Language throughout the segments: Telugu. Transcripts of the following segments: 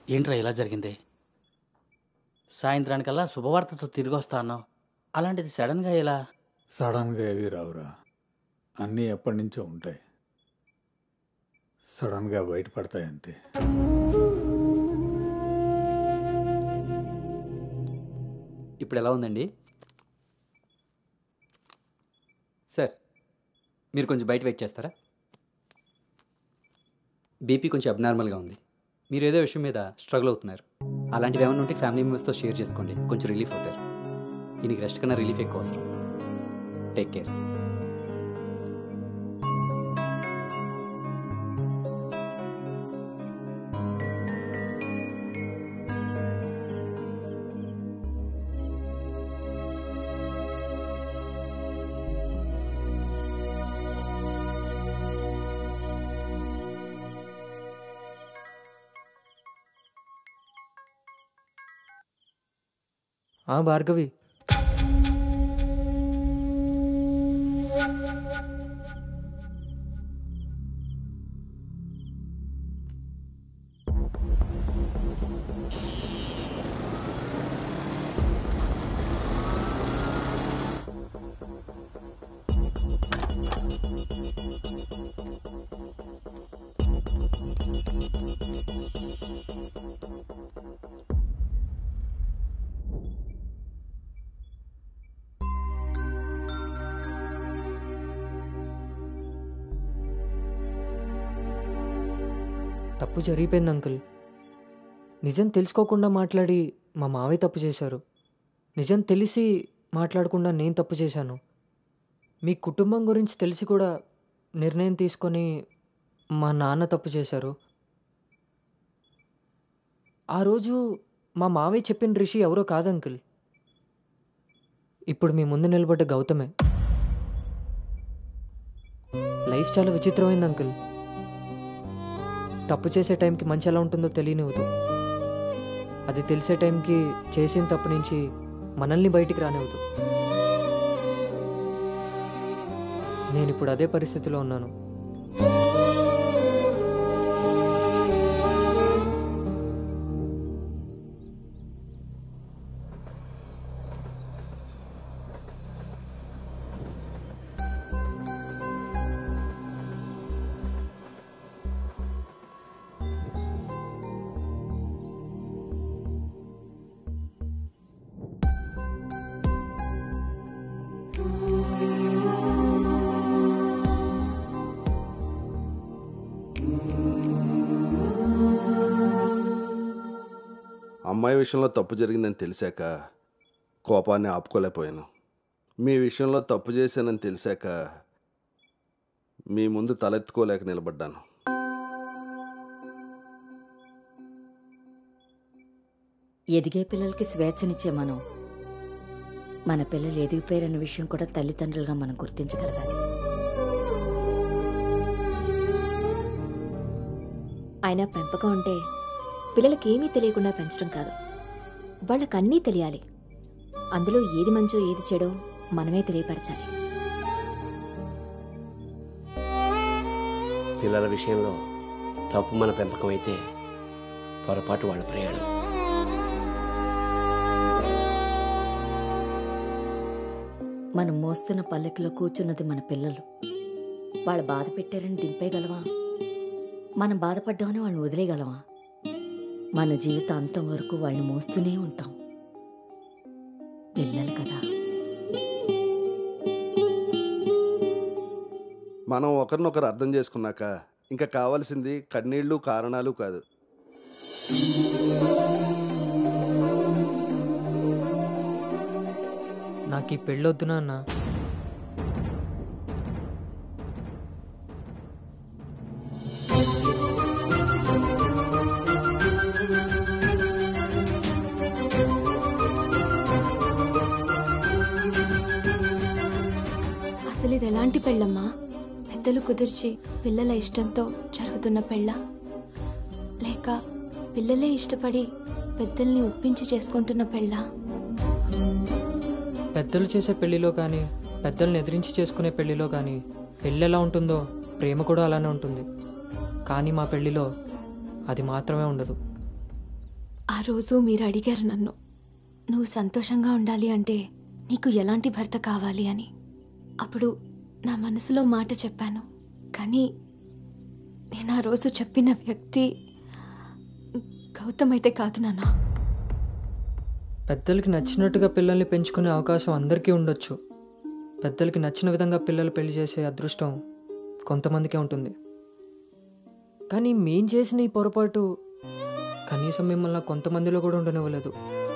ఏంట్రా ఇలా జరిగింది సాయంత్రానికల్లా శుభవార్తతో తిరిగి వస్తా అన్నావు అలాంటిది సడన్గా ఇలా సడన్గా ఏవి రావురా అన్నీ ఎప్పటి నుంచో ఉంటాయి సడన్గా బయటపడతాయి అంతే ఇప్పుడు ఎలా ఉందండి సార్ మీరు కొంచెం బయట వెయిట్ చేస్తారా బీపీ కొంచెం అబ్నార్మల్గా ఉంది మీరు ఏదో విషయం మీద స్ట్రగుల్ అవుతున్నారు అలాంటివి ఏమైనా ఉంటే ఫ్యామిలీ మెంబర్స్తో షేర్ చేసుకోండి కొంచెం రిలీఫ్ అవుతారు దీనికి రెస్ట్ కన్నా రిలీఫ్ ఎక్కువ అవసరం టేక్ కేర్ ఆ భార్గవి తప్పు జరిగిపోయింది అంకుల్ నిజం తెలుసుకోకుండా మాట్లాడి మా మావయ్య తప్పు చేశారు నిజం తెలిసి మాట్లాడకుండా నేను తప్పు చేశాను మీ కుటుంబం గురించి తెలిసి కూడా నిర్ణయం తీసుకొని మా నాన్న తప్పు చేశారు ఆ రోజు మా మావయ్య చెప్పిన రిషి ఎవరో కాదు అంకుల్ ఇప్పుడు మీ ముందు నిలబడ్డ గౌతమే లైఫ్ చాలా విచిత్రమైంది అంకుల్ తప్పు చేసే టైంకి మంచి ఎలా ఉంటుందో తెలియనివ్వదు అది తెలిసే టైంకి చేసిన తప్పు నుంచి మనల్ని బయటికి రానివ్వదు నేను ఇప్పుడు అదే పరిస్థితిలో ఉన్నాను అమ్మాయి విషయంలో తప్పు జరిగిందని తెలిసాక కోపాన్ని ఆపుకోలేకపోయాను మీ విషయంలో తప్పు చేశానని తెలిసాక మీ ముందు తలెత్తుకోలేక నిలబడ్డాను ఎదిగే పిల్లలకి స్వేచ్ఛనిచ్చే మనం మన పిల్లలు ఎదిగిపోయారన్న విషయం కూడా తల్లిదండ్రులుగా మనం గుర్తించగలగాలి అయినా పెంపకం అంటే పిల్లలకి ఏమీ తెలియకుండా పెంచడం కాదు వాళ్ళకి అన్నీ తెలియాలి అందులో ఏది మంచో ఏది చెడో మనమే తెలియపరచాలి పిల్లల విషయంలో తప్పు మన పెంపకం అయితే పొరపాటు వాళ్ళ ప్రయాణం మనం మోస్తున్న పల్లెకిలో కూర్చున్నది మన పిల్లలు వాళ్ళు బాధ పెట్టారని దింపేయగలవా మనం బాధపడ్డామని వాళ్ళని వదిలేయగలవా మన జీవితం అంతం వరకు వాళ్ళని మోస్తూనే ఉంటాం పిల్లలు కదా మనం ఒకరినొకరు అర్థం చేసుకున్నాక ఇంకా కావాల్సింది కన్నీళ్ళు కారణాలు కాదు నాకు ఈ పెళ్ళొద్దు నాన్న అసలు ఇది ఎలాంటి పెళ్ళమ్మా పెద్దలు కుదిర్చి పిల్లల ఇష్టంతో జరుగుతున్న పెళ్ళ లేక పిల్లలే ఇష్టపడి పెద్దల్ని ఒప్పించి చేసుకుంటున్న పెళ్ళ పెద్దలు చేసే పెళ్లిలో కానీ పెద్దల్ని ఎదిరించి చేసుకునే పెళ్లిలో కానీ పెళ్ళి ఎలా ఉంటుందో ప్రేమ కూడా అలానే ఉంటుంది కానీ మా పెళ్లిలో అది మాత్రమే ఉండదు ఆ రోజు మీరు అడిగారు నన్ను నువ్వు సంతోషంగా ఉండాలి అంటే నీకు ఎలాంటి భర్త కావాలి అని అప్పుడు నా మనసులో మాట చెప్పాను కానీ నేను ఆ రోజు చెప్పిన వ్యక్తి గౌతమ్ అయితే కాదు నాన్న పెద్దలకి నచ్చినట్టుగా పిల్లల్ని పెంచుకునే అవకాశం అందరికీ ఉండొచ్చు పెద్దలకి నచ్చిన విధంగా పిల్లలు పెళ్లి చేసే అదృష్టం కొంతమందికే ఉంటుంది కానీ మేం చేసిన ఈ పొరపాటు కనీసం మిమ్మల్ని కొంతమందిలో కూడా ఉండనివ్వలేదు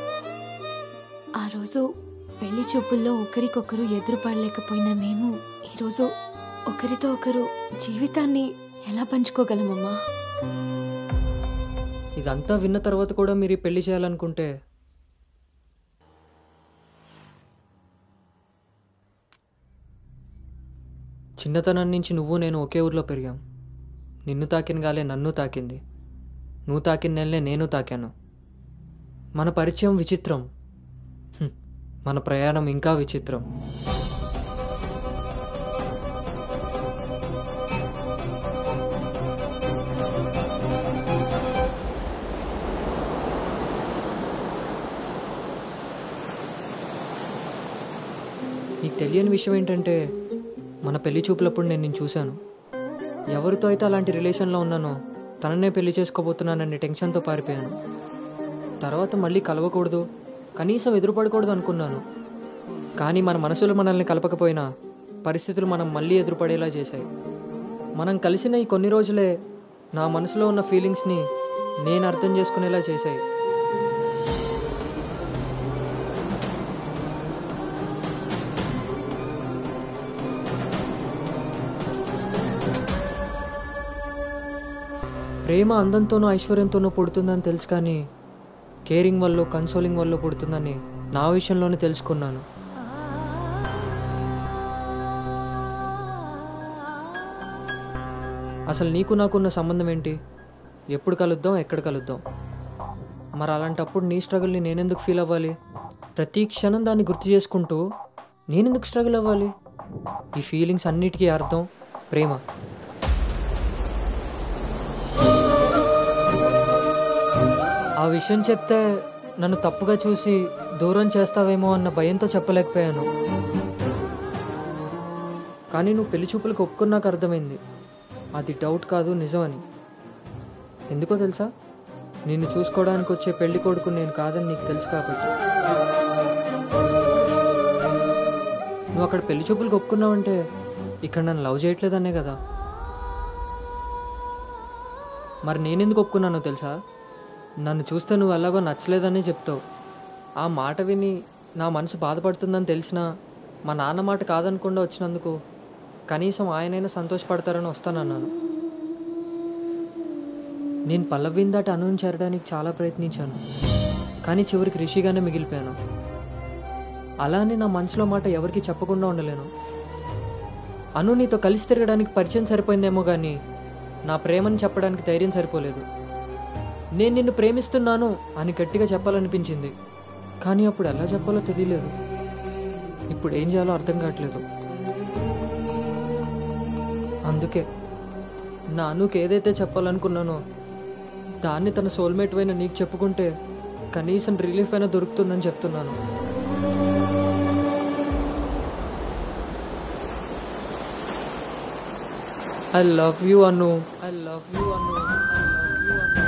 ఆ రోజు పెళ్లి చూపుల్లో ఒకరికొకరు ఎదురుపడలేకపోయిన మేము ఈరోజు ఒకరితో ఒకరు జీవితాన్ని ఎలా పంచుకోగలమమ్మా ఇదంతా విన్న తర్వాత కూడా మీరు ఈ పెళ్లి చేయాలనుకుంటే చిన్నతనం నుంచి నువ్వు నేను ఒకే ఊర్లో పెరిగాం నిన్ను తాకిన గాలే నన్ను తాకింది నువ్వు తాకిన నెలనే నేను తాకాను మన పరిచయం విచిత్రం హ్మ్. మన ప్రయాణం ఇంకా విచిత్రం నీకు తెలియని విషయం ఏంటంటే మన పెళ్లి చూపులప్పుడు నేను నిన్ను చూశాను ఎవరితో అయితే అలాంటి రిలేషన్లో ఉన్నానో తననే పెళ్లి చేసుకోబోతున్నానని టెన్షన్తో పారిపోయాను తర్వాత మళ్ళీ కలవకూడదు కనీసం ఎదురుపడకూడదు అనుకున్నాను కానీ మన మనసులు మనల్ని కలపకపోయినా పరిస్థితులు మనం మళ్ళీ ఎదురుపడేలా చేశాయి మనం కలిసిన ఈ కొన్ని రోజులే నా మనసులో ఉన్న ఫీలింగ్స్ని నేను అర్థం చేసుకునేలా చేశాయి ప్రేమ అందంతోనూ ఐశ్వర్యంతోనూ పుడుతుందని తెలుసు కానీ కేరింగ్ వల్ల కన్సోలింగ్ వల్ల పుడుతుందని నా విషయంలోనే తెలుసుకున్నాను అసలు నీకు నాకున్న సంబంధం ఏంటి ఎప్పుడు కలుద్దాం ఎక్కడ కలుద్దాం మరి అలాంటప్పుడు నీ స్ట్రగుల్ని నేనెందుకు ఫీల్ అవ్వాలి ప్రతి క్షణం దాన్ని గుర్తు చేసుకుంటూ నేనెందుకు స్ట్రగుల్ అవ్వాలి ఈ ఫీలింగ్స్ అన్నిటికీ అర్థం ప్రేమ ఆ విషయం చెప్తే నన్ను తప్పుగా చూసి దూరం చేస్తావేమో అన్న భయంతో చెప్పలేకపోయాను కానీ నువ్వు పెళ్లి చూపులకు ఒప్పుకున్నాక అర్థమైంది అది డౌట్ కాదు నిజమని ఎందుకో తెలుసా నిన్ను చూసుకోవడానికి వచ్చే పెళ్లి కొడుకు నేను కాదని నీకు తెలుసు కాబట్టి నువ్వు అక్కడ పెళ్లి చూపులకు ఒప్పుకున్నావంటే ఇక్కడ నన్ను లవ్ చేయట్లేదనే కదా మరి నేనెందుకు ఒప్పుకున్నానో తెలుసా నన్ను చూస్తే నువ్వు ఎలాగో నచ్చలేదని చెప్తావు ఆ మాట విని నా మనసు బాధపడుతుందని తెలిసినా మా నాన్న మాట కాదనకుండా వచ్చినందుకు కనీసం ఆయనైనా సంతోషపడతారని వస్తానన్నాను నేను పల్లవిని దాటి అనుని చేరడానికి చాలా ప్రయత్నించాను కానీ చివరికి రిషిగానే మిగిలిపోయాను అలానే నా మనసులో మాట ఎవరికి చెప్పకుండా ఉండలేను అను నీతో కలిసి తిరగడానికి పరిచయం సరిపోయిందేమో కానీ నా ప్రేమని చెప్పడానికి ధైర్యం సరిపోలేదు నేను నిన్ను ప్రేమిస్తున్నాను అని గట్టిగా చెప్పాలనిపించింది కానీ అప్పుడు ఎలా చెప్పాలో తెలియలేదు ఇప్పుడు ఏం చేయాలో అర్థం కావట్లేదు అందుకే నా అనుకు ఏదైతే చెప్పాలనుకున్నానో దాన్ని తన సోల్మేట్ అయిన నీకు చెప్పుకుంటే కనీసం రిలీఫ్ అయినా దొరుకుతుందని చెప్తున్నాను ఐ లవ్ యూ అను ఐ లవ్ యూ అను ఐ లవ్ యూ అను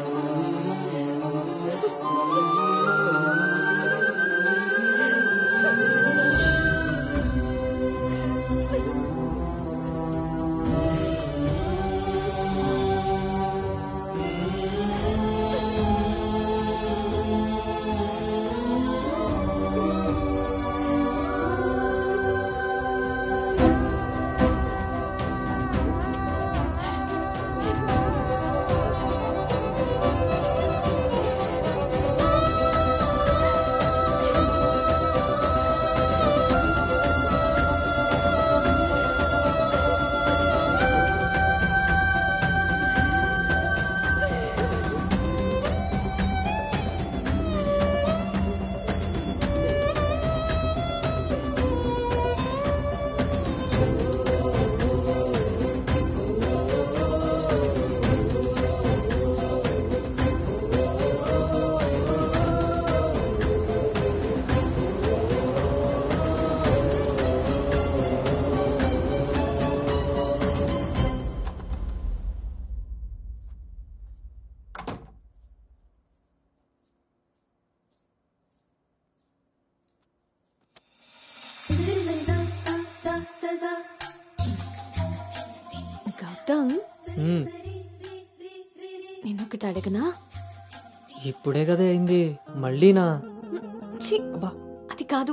ఆ గౌతమ్ మ్మ్. నేను ఒకటి అడగనా ఇప్పుడే కదా అయింది మళ్ళీనా ఛీ, అబ్బా అది కాదు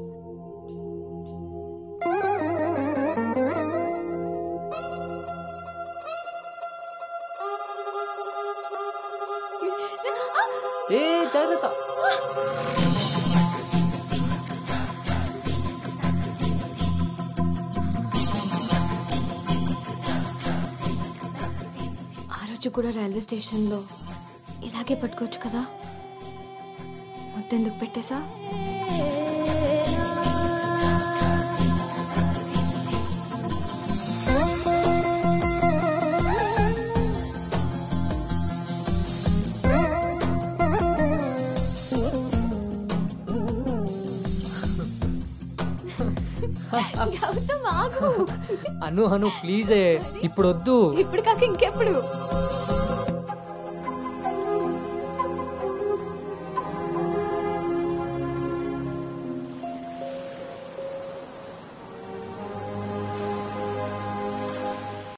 ఏ జాగ్రత్త ఆ రోజు కూడా రైల్వే స్టేషన్లో ఇలాగే పట్టుకోవచ్చు కదా మొత్తెందుకు పెట్టేసా గౌతమ్ ఆగు అను అను ప్లీజే ఇప్పుడు వద్దు ఇప్పుడు కాక ఇంకెప్పుడు